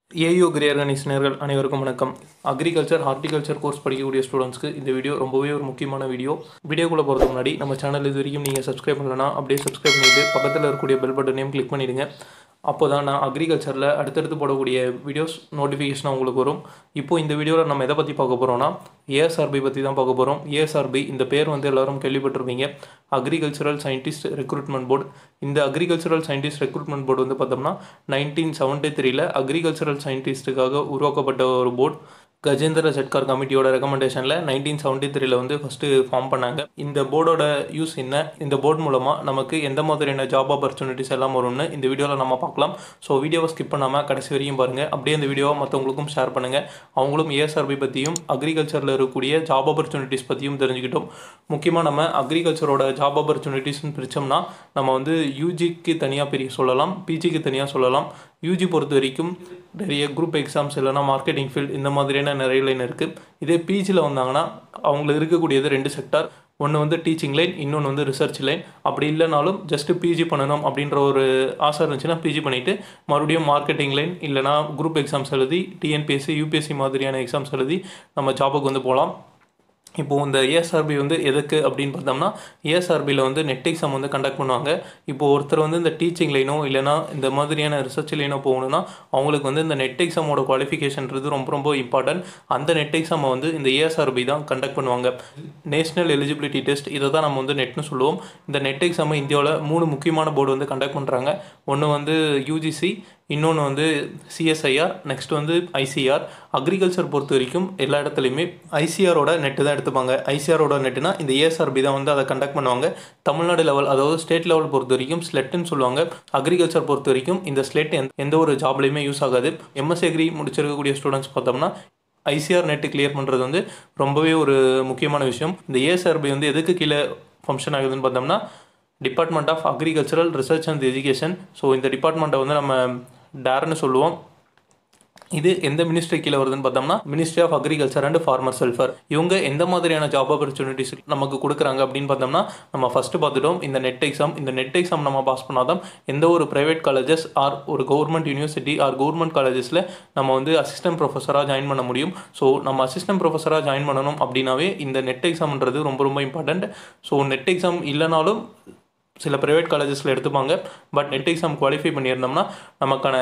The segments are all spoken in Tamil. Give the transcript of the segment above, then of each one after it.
ஏயு கிரியர்கனிஸ் நேர்கள் அனைவருக்கும் வணக்கம் அக்ரிகல்ச்சர் ஹார்டிகல்ச்சர் கோர்ஸ் படிக்கக்கூடிய ஸ்டூடெண்ட்ஸ்க்கு இந்த வீடியோ ரொம்பவே ஒரு முக்கியமான வீடியோ வீடியோக்குள்ளே போகிறதுக்கு முன்னாடி நம்ம சேனல் இது வரைக்கும் நீங்கள் சப்ஸ்கிரைப் பண்ணலன்னா அப்படியே சப்ஸ்கிரைப் பண்ணிவிட்டு பக்கத்தில் இருக்கக்கூடிய பெல் பட்டனையும் கிளிக் பண்ணிடுங்க அப்போ தான் நான் அக்ரிகல்ச்சரில் அடுத்தடுத்து போடக்கூடிய வீடியோஸ் நோட்டிஃபிகேஷன் உங்களுக்கு வரும் இப்போ இந்த வீடியோவில் நம்ம எதை பற்றி பார்க்க போகிறோம்னா ஏஎஸ்ஆர்பி பற்றி தான் பார்க்க போகிறோம் ஏஎஸ்ஆர்பி இந்த பேர் வந்து எல்லாரும் கேள்விப்பட்டிருப்பீங்க அக்ரிகல்ச்சரல் சயின்டிஸ்ட் ரெக்ரூட்மெண்ட் போர்டு இந்த அக்ரிகல்ச்சரல் சயின்டிஸ்ட் ரெக்ரூட்மெண்ட் போர்டு வந்து பார்த்தோம்னா நைன்டீன் செவன்ட்டி த்ரீல அக்ரிகல்ச்சரல் சயின்டிஸ்ட்டுக்காக உருவாக்கப்பட்ட ஒரு போர்டு கஜேந்திர செட்கார் கமிட்டியோட ரெக்கமெண்டேஷனில் நைன்டீன் செவன்ட்டி த்ரீல வந்து ஃபஸ்ட்டு ஃபார்ம் பண்ணாங்க இந்த போர்டோட யூஸ் என்ன இந்த போர்டு மூலமாக நமக்கு எந்த மாதிரியான ஜாப் ஆப்பர்ச்சுனிட்டிஸ் எல்லாம் வரும்னு இந்த வீடியோவில் நம்ம பார்க்கலாம் ஸோ வீடியோவை ஸ்கிப் பண்ணாமல் கடைசி வரையும் பாருங்கள் அப்படியே இந்த வீடியோவை மற்றவங்களுக்கும் ஷேர் பண்ணுங்கள் அவங்களும் ஏஎஸ்ஆர்பி பற்றியும் அக்ரிகல்ச்சரில் இருக்கக்கூடிய ஜாப் ஆப்பர்ச்சுனிட்டிஸ் பற்றியும் தெரிஞ்சுக்கிட்டோம் முக்கியமாக நம்ம அக்ரிகல்ச்சரோட ஜாப் ஆப்பர்ச்சுனிட்டிஸ்னு பிரித்தோம்னா நம்ம வந்து யூஜிக்கு தனியாக பிரிக்க சொல்லலாம் பிஜிக்கு தனியாக சொல்லலாம் யூஜி பொறுத்த வரைக்கும் நிறைய குரூப் எக்ஸாம்ஸ் இல்லைனா மார்க்கெட்டிங் ஃபீல்ட் இந்த மாதிரியான நிறைய லைன் இருக்குது இதே பிஜியில் வந்தாங்கன்னா அவங்களுக்கு இருக்கக்கூடியது ரெண்டு செக்டார் ஒன்று வந்து டீச்சிங் லைன் இன்னொன்று வந்து ரிசர்ச் லைன் அப்படி இல்லைனாலும் ஜஸ்ட் பிஜி பண்ணணும் அப்படின்ற ஒரு ஆசை இருந்துச்சுன்னா பிஜி பண்ணிவிட்டு மறுபடியும் மார்க்கெட்டிங் லைன் இல்லைனா குரூப் எக்ஸாம்ஸ் எழுதி டிஎன்பிஎஸ்சி யூபிஎஸ்சி மாதிரியான எக்ஸாம்ஸ் எழுதி நம்ம ஜாபுக்கு வந்து போகலாம் இப்போது இந்த ஏஎஸ்ஆர்பி வந்து எதுக்கு அப்படின்னு பார்த்தோம்னா ஏஎஸ்ஆர்பியில் வந்து நெட் எக்ஸாம் வந்து கண்டக்ட் பண்ணுவாங்க இப்போது ஒருத்தர் வந்து இந்த டீச்சிங் லைனோ இல்லைனா இந்த மாதிரியான ரிசர்ச் லைனோ போகணுன்னா அவங்களுக்கு வந்து இந்த நெட் எக்ஸாமோட குவாலிஃபிகேஷன்றது ரொம்ப ரொம்ப இம்பார்ட்டன்ட் அந்த நெட் எக்ஸாமை வந்து இந்த ஏஎஸ்ஆர்பி தான் கண்டக்ட் பண்ணுவாங்க நேஷனல் எலிஜிபிலிட்டி டெஸ்ட் இதை தான் நம்ம வந்து நெட்னு சொல்லுவோம் இந்த நெட் எக்ஸாமை இந்தியாவில் மூணு முக்கியமான போர்டு வந்து கண்டக்ட் பண்ணுறாங்க ஒன்று வந்து யூஜிசி இன்னொன்று வந்து சிஎஸ்ஐஆர் நெக்ஸ்ட் வந்து ஐசிஆர் அக்ரிகல்ச்சர் பொறுத்த வரைக்கும் எல்லா இடத்துலையுமே ஐசிஆரோட நெட்டு தான் எடுத்துப்பாங்க ஐசிஆரோட நெட்டுனா இந்த ஏஎஸ்ஆர்பி தான் வந்து அதை கண்டக்ட் பண்ணுவாங்க தமிழ்நாடு லெவல் அதாவது ஸ்டேட் லெவல் பொறுத்த வரைக்கும் ஸ்லெட்டுன்னு சொல்லுவாங்க அக்ரிகல்ச்சர் பொறுத்த வரைக்கும் இந்த ஸ்லெட் எந்த ஒரு ஜாப்லையுமே யூஸ் ஆகாது எம்எஸ் அக்ரி முடிச்சிருக்கக்கூடிய ஸ்டூடெண்ட்ஸ் பார்த்தோம்னா ஐசிஆர் நெட்டு கிளியர் பண்ணுறது வந்து ரொம்பவே ஒரு முக்கியமான விஷயம் இந்த ஏஎஸ்ஆர்பி வந்து எதுக்கு கீழே ஃபங்க்ஷன் ஆகுதுன்னு பார்த்தோம்னா department of agricultural research and education so இந்த டிபார்ட்மெண்ட்டை வந்து நம்ம டேர்னு சொல்லுவோம் இது எந்த மினிஸ்ட்ரி கீழே வருதுன்னு பார்த்தோம்னா ministry of agriculture and farmer welfare இவங்க எந்த மாதிரியான ஜாப் ஆப்பர்ச்சுனிட்டிஸ் நமக்கு கொடுக்குறாங்க அப்படின்னு பார்த்தோம்னா நம்ம ஃபஸ்ட்டு பார்த்துட்டோம் இந்த நெட் எக்ஸாம் இந்த நெட் எக்ஸாம் நம்ம பாஸ் பண்ணாதான் எந்த ஒரு ப்ரைவேட் காலேஜஸ் ஆர் ஒரு கவர்மெண்ட் யூனிவர்சிட்டி ஆர் கவர்மெண்ட் காலேஜஸில் நம்ம வந்து அசிஸ்டன்ட் ப்ரொஃபஸராக ஜாயின் பண்ண முடியும் ஸோ நம்ம அசிஸ்டன்ட் ப்ரொஃபஸராக ஜாயின் பண்ணணும் அப்படின்னாவே இந்த நெட் எக்ஸாம்ன்றது ரொம்ப ரொம்ப இம்பார்ட்டண்ட் ஸோ நெட் எக்ஸாம் இல்லைனாலும் சில ப்ரைவேட் காலேஜஸில் எடுத்துப்பாங்க பட் நெட் எக்ஸாம் குவாலிஃபை பண்ணியிருந்தோம்னா நமக்கான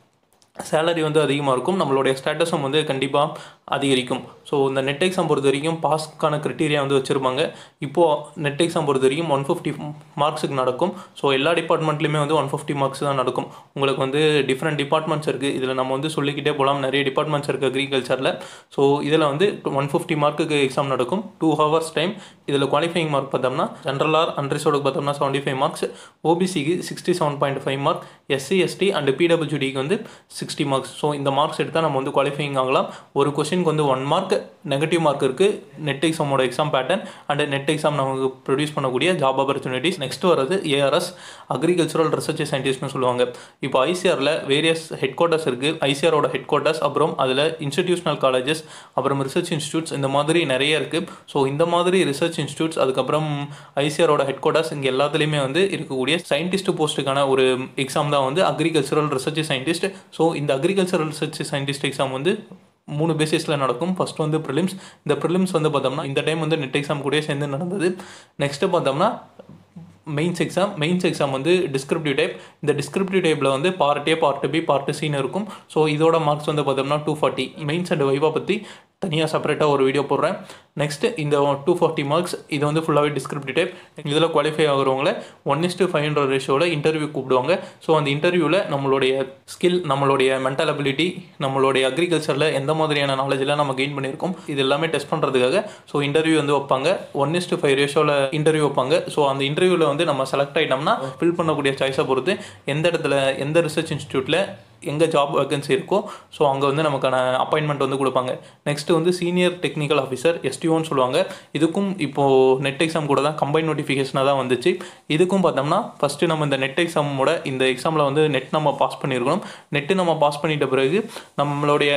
சேலரி வந்து அதிகமாக இருக்கும் நம்மளுடைய ஸ்டேட்டஸும் வந்து கண்டிப்பாக அதிகரிக்கும் ஸோ இந்த நெட் எக்ஸாம் பொறுத்த வரைக்கும் பாஸ்க்கான க்ரிட்டீரியா வந்து வச்சுருப்பாங்க இப்போது நெட் எக்ஸாம் பொறுத்த வரைக்கும் ஒன் ஃபிஃப்டி மார்க்ஸுக்கு நடக்கும் ஸோ எல்லா டிபார்ட்மெண்ட்லேயுமே வந்து ஒன் ஃபிஃப்டி மார்க்ஸ் தான் நடக்கும் உங்களுக்கு வந்து டிஃப்ரெண்ட் டிபார்ட்மெண்ட்ஸ் இருக்குது இதில் நம்ம வந்து சொல்லிக்கிட்டே போகலாம் நிறைய டிபார்ட்மெண்ட்ஸ் இருக்குது அக்ரிகல்ச்சரில் ஸோ இதில் வந்து ஒன் ஃபிஃப்டி மார்க்குக்கு எக்ஸாம் நடக்கும் டூ ஹவர்ஸ் டைம் இதில் குவாலிஃபைங் மார்க் பார்த்தோம்னா ஜென்ரல் ஆர் அன்ரிசோடுக்கு பார்த்தோம்னா செவன்ட்டி ஃபைவ் மார்க்ஸ் ஓபிசிக்கு sixty seven point five mark SC ST and பிடபிள்யூடிக்கு வந்து சிக்ஸ்டி மார்க்ஸ் ஸோ இந்த மார்க்ஸ் எடுத்தால் நம்ம வந்து குவாலிஃபைங் ஆகலாம் ஒரு கொஷினுக்கு வந்து ஒன் மார்க் நெகட்டிவ் மார்க் இருக்குது நெட் எக்ஸாமோட exam pattern and NET exam நமக்கு ப்ரொடியூஸ் பண்ணக்கூடிய ஜாப் ஆப்பர்ச்சுனிட்டிஸ் நெக்ஸ்ட் வரது ஏஆர்எஸ் அக்ரிகல்ச்சரல் ரிசர்ச் சயின்டிஸ்ட்னு சொல்லுவாங்க இப்போ ஐசிஆரில் வேரியஸ் ஹெட் குவார்ட்டர்ஸ் இருக்குது ஐசிஆரோட ஹெட் குவார்ட்டர்ஸ் அப்புறம் அதில் இன்ஸ்டிடியூஷனல் காலேஜஸ் அப்புறம் ரிசர்ச் இன்ஸ்டியூட்ஸ் இந்த மாதிரி நிறைய இருக்குது ஸோ இந்த மாதிரி ரிசர்ச் இன்ஸ்டியூட்ஸ் அதுக்கப்புறம் ஐசிஆரோட ஹெட் குவார்ட்டர்ஸ் இங்கே எல்லாத்துலேயுமே வந்து இருக்கக்கூடிய சயின்டிஸ்ட் போஸ்ட்டுக்கான ஒரு எக்ஸாம் தான் வந்து அக்ரிகல்ச்சரல் ரிசர்ச் சயின்டிஸ்ட் ஸோ இந்த அக்ரிகல்ச்சரல் ரிசர்ச் சயின்டிஸ்ட் எக்ஸாம் வந்து மூணு பேசிஸில் நடக்கும் ஃபஸ்ட் வந்து ப்ரிலிம்ஸ் இந்த ப்ரிலிம்ஸ் வந்து பார்த்தோம்னா இந்த டைம் வந்து நெட் எக்ஸாம் கூட சேர்ந்து நடந்தது நெக்ஸ்ட்டு பார்த்தோம்னா மெயின்ஸ் எக்ஸாம் மெயின்ஸ் எக்ஸாம் வந்து டிஸ்கிரிப்டிவ் டைப் இந்த டிஸ்கிரிப்டிவ் டைப்பில் வந்து part A part B part சின்னு இருக்கும் ஸோ இதோட மார்க்ஸ் வந்து பார்த்தோம்னா two forty mains and viva பற்றி தனியாக செப்பரேட்டாக ஒரு வீடியோ போடுறேன் நெக்ஸ்ட்டு இந்த டூ ஃபார்ட்டி மார்க்ஸ் இது வந்து ஃபுல்லாகவே டிஸ்கிரிப்டிவ் டைப் இதில் குவாலிஃபை ஆகிறவங்கள ஒன் இஸ்ட்டு ஃபைவ் ஹண்ட்ரட் ரேஷியோவில் இன்டர்வியூ கூப்பிடுவாங்க ஸோ அந்த இன்டர்வியூவில் நம்மளுடைய ஸ்கில் நம்மளுடைய மென்டல் அபிலிட்டி நம்மளுடைய அக்ரிகல்ச்சரில் எந்த மாதிரியான நாலேஜெலாம் நம்ம கெயின் பண்ணியிருக்கோம் இது எல்லாமே டெஸ்ட் பண்ணுறதுக்காக ஸோ இன்டர்வியூ வந்து வைப்பாங்க ஒன் இஸ்ட்டு ஃபைவ் ரேஷியோவில் இன்டர்வியூ வைப்பாங்க ஸோ அந்த இன்டர்வியூவில் வந்து நம்ம செலக்ட் ஆகிட்டோம்னா ஃபில் பண்ணக்கூடிய சாய்ஸை பொறுத்து எந்த இடத்துல எந்த ரிசர்ச் இன்ஸ்டியூட்டில் எங்கே ஜாப் வேகன்சி இருக்கோ ஸோ அங்கே வந்து நமக்கான அப்பாயின்மெண்ட் வந்து கொடுப்பாங்க நெக்ஸ்ட்டு வந்து சீனியர் டெக்னிக்கல் ஆஃபீஸர் எஸ்டிஓன்னு சொல்லுவாங்க இதுக்கும் இப்போது நெட் எக்ஸாம் கூட தான் கம்பைன் நோட்டிஃபிகேஷனாக தான் வந்துச்சு இதுக்கும் பார்த்தோம்னா ஃபஸ்ட்டு நம்ம இந்த நெட் எக்ஸாமோட இந்த எக்ஸாமில் வந்து நெட் நம்ம பாஸ் பண்ணியிருக்கணும் நெட்டு நம்ம பாஸ் பண்ணிட்ட பிறகு நம்மளுடைய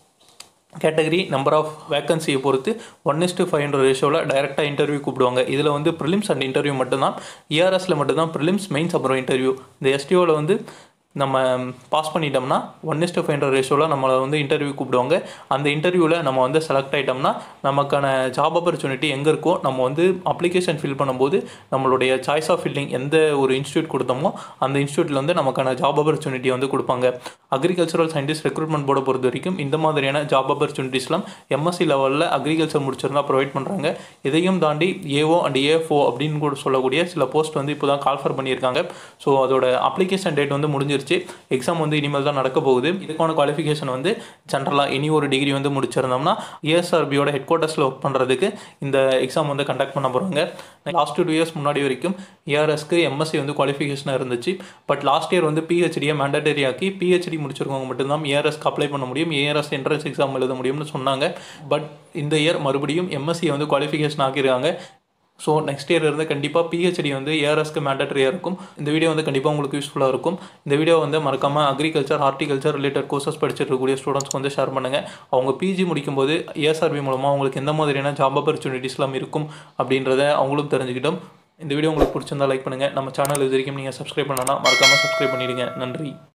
கேட்டகரி நம்பர் ஆஃப் வேக்கன்சியை பொறுத்து ஒன் இஸ்ட்டு ஃபைவ் ஹண்ட்ரட் ரேஷியோவில் டைரெக்டாக இன்டர்வியூ கூப்பிடுவாங்க இதில் வந்து ப்ரிலிம்ஸ் அண்ட் இன்டர்வியூ மட்டும்தான் இஆர்எஸில் மட்டும்தான் ப்ரிலிம்ஸ் மெயின்ஸ் அப்புறம் இன்டர்வியூ இந்த எஸ்டிஓவில் வந்து நம்ம பாஸ் பண்ணிட்டோம்னா ஒன் இஸ்டு ஃபைவ் ரேஷியோவில் நம்மளை வந்து இன்டர்வியூ கூப்பிடுவாங்க அந்த இன்டர்வியூவில் நம்ம வந்து செலக்ட் ஆகிட்டோம்னா நமக்கான ஜாப் ஆப்பர்ச்சுனிட்டி எங்கே இருக்கோ நம்ம வந்து அப்ளிகேஷன் ஃபில் பண்ணும்போது நம்மளுடைய சாய்ஸ் ஆஃப் ஃபில்லிங் எந்த ஒரு இன்ஸ்டியூட் கொடுத்தோமோ அந்த இன்ஸ்டியூட்டில் வந்து நமக்கான ஜாப் ஆப்பர்ச்சுனிட்டி வந்து கொடுப்பாங்க அக்ரிகல்ச்சரல் சயின்டிஸ்ட் ரெக்ரூட்மெண்ட் போர்டை பொறுத்த வரைக்கும் இந்த மாதிரியான ஜாப் ஆப்பர்ச்சுனிட்டிஸ்லாம் எம்எஸ்சி லெவலில் அக்ரிகல்ச்சர் முடிச்சிருந்தா ப்ரொவைட் பண்ணுறாங்க இதையும் தாண்டி ஏஓ அண்ட் ஏஎஃப்ஓ அப்படின்னு கூட சொல்லக்கூடிய சில போஸ்ட் வந்து இப்போ தான் கால்ஃபர் பண்ணியிருக்காங்க ஸோ அதோட அப்ளிகேஷன் டேட் வந்து முடிஞ்சிருச்சு எக்ஸாம் வந்து இனிமேல் தான் நடக்க போகுது இதுக்கான குவாலிஃபிகேஷன் வந்து ஜென்ரலாக இனி ஒரு டிகிரி வந்து முடிச்சிருந்தோம்னா ஏஎஸ்ஆர்பியோட ஹெட் குவார்ட்டர்ஸில் ஒர்க் பண்ணுறதுக்கு இந்த எக்ஸாம் வந்து கண்டக்ட் பண்ண போகிறாங்க லாஸ்ட் டூ இயர்ஸ் முன்னாடி வரைக்கும் ஏஆர்எஸ்க்கு எம்எஸ்சி வந்து குவாலிஃபிகேஷனாக இருந்துச்சு பட் லாஸ்ட் இயர் வந்து பிஹெச்டியை மேண்டட்டரி ஆக்கி பிஹெச்டி முடிச்சிருக்கவங்க மட்டும்தான் ஏஆர்எஸ்க்கு அப்ளை பண்ண முடியும் ஏஆர்எஸ் என்ட்ரன்ஸ் எக்ஸாம் எழுத முடியும்னு சொன்னாங்க பட் இந்த இயர் மறுபடியும் எம்எஸ்சி வந்து குவாலிஃபிகேஷன் ஆக்கியிருக்காங்க ஸோ நெக்ஸ்ட் இயர் இருந்து கண்டிப்பாக பிஹெச்டி வந்து ஏஆர்எஸ்க்கு மேண்டட்டரியாக இருக்கும் இந்த வீடியோ வந்து கண்டிப்பாக உங்களுக்கு யூஸ்ஃபுல்லாக இருக்கும் இந்த வீடியோ வந்து மறக்காமல் அக்ரிகல்ச்சர் ஹார்டிகல்ச்சர் ரிலேட்டட் கோர்சஸ் படிச்சுட்டு இருக்கக்கூடிய ஸ்டூடெண்ட்ஸ்க்கு வந்து ஷேர் பண்ணுங்கள் அவங்க பிஜி முடிக்கும்போது ஏஎஸ்ஆர்பி மூலமாக அவங்களுக்கு எந்த மாதிரியான ஜாப் ஆப்பர்ச்சுனிட்டிஸ்லாம் இருக்கும் அப்படின்றத அவங்களும் தெரிஞ்சுக்கிட்டோம் இந்த வீடியோ உங்களுக்கு பிடிச்சிருந்தா லைக் பண்ணுங்கள் நம்ம சேனல் இது வரைக்கும் நீங்கள் சப்ஸ்கிரைப் பண்ணனா மறக்காமல் சப்ஸ்கிரைப் பண்ணிடுங்க நன்றி